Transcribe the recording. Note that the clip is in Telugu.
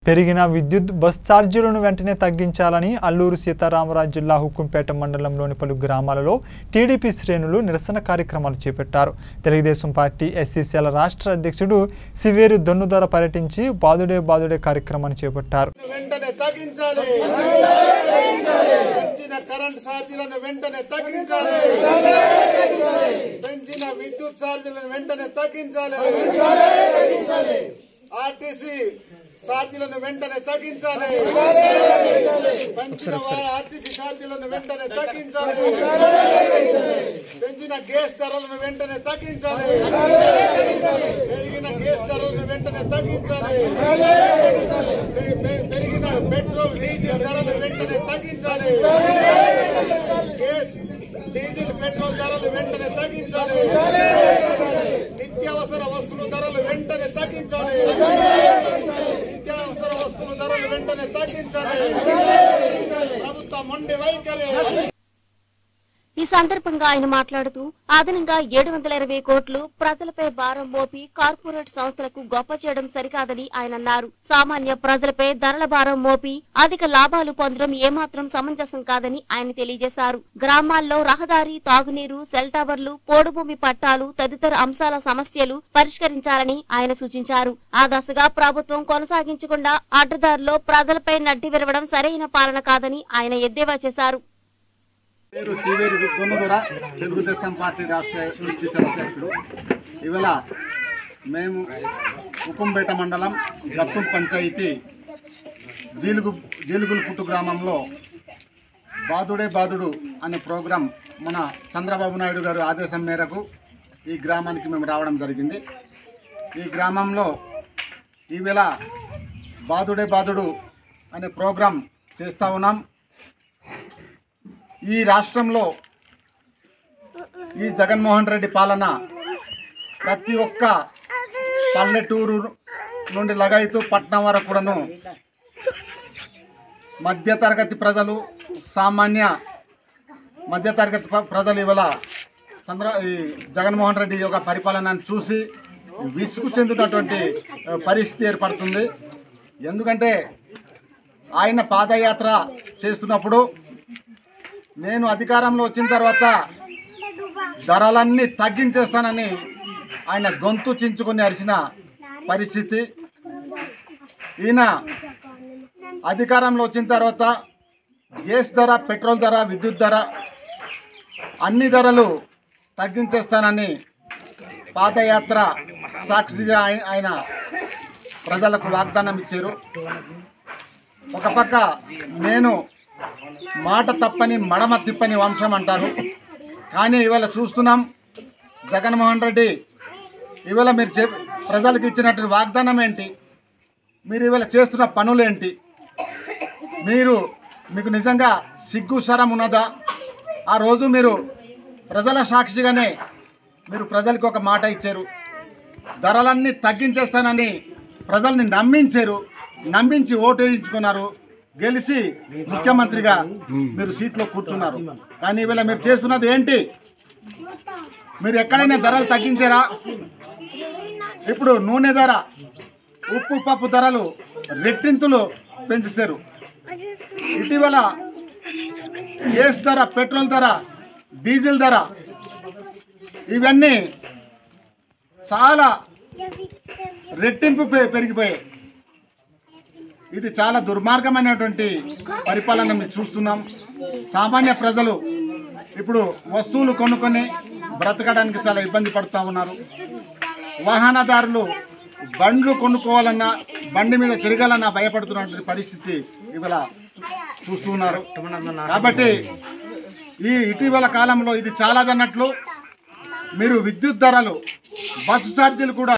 పెరిగిన విద్యుత్ బస్ ఛార్జీలను వెంటనే తగ్గించాలని అల్లూరు సీతారామరాజు జిల్లా హుక్కుంపేట మండలంలోని పలు గ్రామాలలో టీడీపీ శ్రేణులు నిరసన కార్యక్రమాలు చేపట్టారు తెలుగుదేశం పార్టీ ఎస్సీసీల రాష్ట్ర అధ్యక్షుడు సివేరు దొన్నుదర పర్యటించి బాదుడే బాదుడే కార్యక్రమాన్ని చేపట్టారు వెంటనే తగ్గించాలి పెంచిన కరెంట్ ఛార్జీలను వెంటనే తగ్గించాలి పెంచిన విద్యుత్ ఛార్జీలను వెంటనే తగ్గించాలి ఆర్టీసీ ఛార్జీలను వెంటనే తగ్గించాలి పెంచిన వారి ఆర్టీసీ ఛార్జీలను వెంటనే తగ్గించాలి పెంచిన గ్యాస్ ధరలను వెంటనే తగ్గించాలి పెరిగిన గ్యాస్ ధరలను వెంటనే తగ్గించాలి పె- పె- పెరిగిన పెట్రోల్ డీజిల్ ధరలు వెంటనే తగ్గించాలి గ్యాస్ డీజిల్ పెట్రోల్ ధరలు వెంటనే తగ్గించాలి నిత్యావసర వస్తువుల ధరలు వెంటనే తగ్గించాలి నిత్యావసర వస్తువుల ధరలు వెంటనే తగ్గించాలి ప్రభుత్వం మొండి వైఖరి ఈ సందర్భంగా ఆయన మాట్లాడుతూ అదనంగా ఏడు వందల ఇరవై కోట్లు ప్రజలపై భారం మోపి కార్పొరేట్ సంస్థలకు గొప్ప చేయడం సరికాదని ఆయన అన్నారు సామాన్య ప్రజలపై ధరల భారం మోపి అధిక లాభాలు పొందడం ఏమాత్రం సమంజసం కాదని ఆయన తెలియజేశారు గ్రామాల్లో రహదారి తాగునీరు సెల్ టవర్లు పోడుభూమి పట్టాలు తదితర అంశాల సమస్యలు పరిష్కరించాలని ఆయన సూచించారు ఆ దశగా ప్రభుత్వం కొనసాగించకుండా అడ్డదారిలో ప్రజలపై నడ్డి విరవడం సరైన పాలన కాదని ఆయన ఎద్దేవా చేశారు పేరు సివేరి దొన్నదొర తెలుగుదేశం పార్టీ రాష్ట్ర ఎస్టీసీల అధ్యక్షుడు ఇవాళ మేము ఉకుంపేట మండలం గత్తుం పంచాయతీ జీలుగు జీలుగుల పుట్టు గ్రామంలో బాదుడే బాదుడు అనే ప్రోగ్రాం మన చంద్రబాబు నాయుడు గారు ఆదేశం మేరకు ఈ గ్రామానికి మేము రావడం జరిగింది ఈ గ్రామంలో ఈవేళ బాదుడే బాదుడు అనే ప్రోగ్రాం చేస్తూ ఉన్నాం ఈ రాష్ట్రంలో ఈ జగన్మోహన్ రెడ్డి పాలన ప్రతి ఒక్క పల్లెటూరు నుండి లగాయితూ పట్నం వరకు కూడాను మధ్యతరగతి ప్రజలు సామాన్య మధ్యతరగతి ప్ర- ప్రజలు ఇవాళ చంద్ర ఈ జగన్మోహన్ రెడ్డి యొక్క పరిపాలనను చూసి విసుగు చెందినటువంటి ఆ, పరిస్థితి ఏర్పడుతుంది ఎందుకంటే ఆయన పాదయాత్ర చేస్తున్నప్పుడు నేను అధికారంలో వచ్చిన తర్వాత ధరలన్నీ తగ్గించేస్తానని ఆయన గొంతు చించుకొని అరిసిన పరిస్థితి ఈయన అధికారంలో వచ్చిన తర్వాత గ్యాస్ ధర పెట్రోల్ ధర విద్యుత్ ధర అన్ని ధరలు తగ్గించేస్తానని పాదయాత్ర సాక్షిగా ఆయ- ఆయన ప్రజలకు వాగ్దానం ఇచ్చారు ఒక పక్క నేను మాట తప్పని మడమ తిప్పని వంశం అంటారు కానీ ఇవాళ చూస్తున్నాం జగన్మోహన్ రెడ్డి ఇవాళ మీరు చె ప్రజలకు ఇచ్చినటువంటి వాగ్దానం ఏంటి మీరు ఇవాళ చేస్తున్న పనులేంటి మీరు మీకు నిజంగా సిగ్గు శరం ఉన్నదా ఆ రోజు మీరు ప్రజల సాక్షిగానే మీరు ప్రజలకు ఒక మాట ఇచ్చారు ధరలన్నీ తగ్గించేస్తానని ప్రజల్ని నమ్మించారు నమ్మించి ఓటు వేయించుకున్నారు గెలిచి ముఖ్యమంత్రిగా మీరు సీట్లో కూర్చున్నారు కానీ ఇవాళ మీరు చేస్తున్నది ఏంటి మీరు ఎక్కడైనా ధరలు తగ్గించారా ఇప్పుడు నూనె ధర ఉప్పు పప్పు ధరలు రెట్టింతులు పెంచేశారు ఇటీవల గ్యాస్ ధర పెట్రోల్ ధర డీజిల్ ధర ఇవన్నీ చాలా రెట్టింపు పె- పెరిగిపోయాయి ఇది చాలా దుర్మార్గమైనటువంటి పరిపాలన మేము చూస్తున్నాం సామాన్య ప్రజలు ఇప్పుడు వస్తువులు కొనుక్కొని బ్రతకడానికి చాలా ఇబ్బంది పడుతూ ఉన్నారు వాహనదారులు బండ్లు కొనుక్కోవాలన్నా బండి మీద తిరగాలన్నా భయపడుతున్నటువంటి పరిస్థితి ఇవాళ చూస్తున్నారు కాబట్టి ఈ ఇటీవల కాలంలో ఇది చాలాదన్నట్లు మీరు విద్యుత్ ధరలు బస్సు ఛార్జీలు కూడా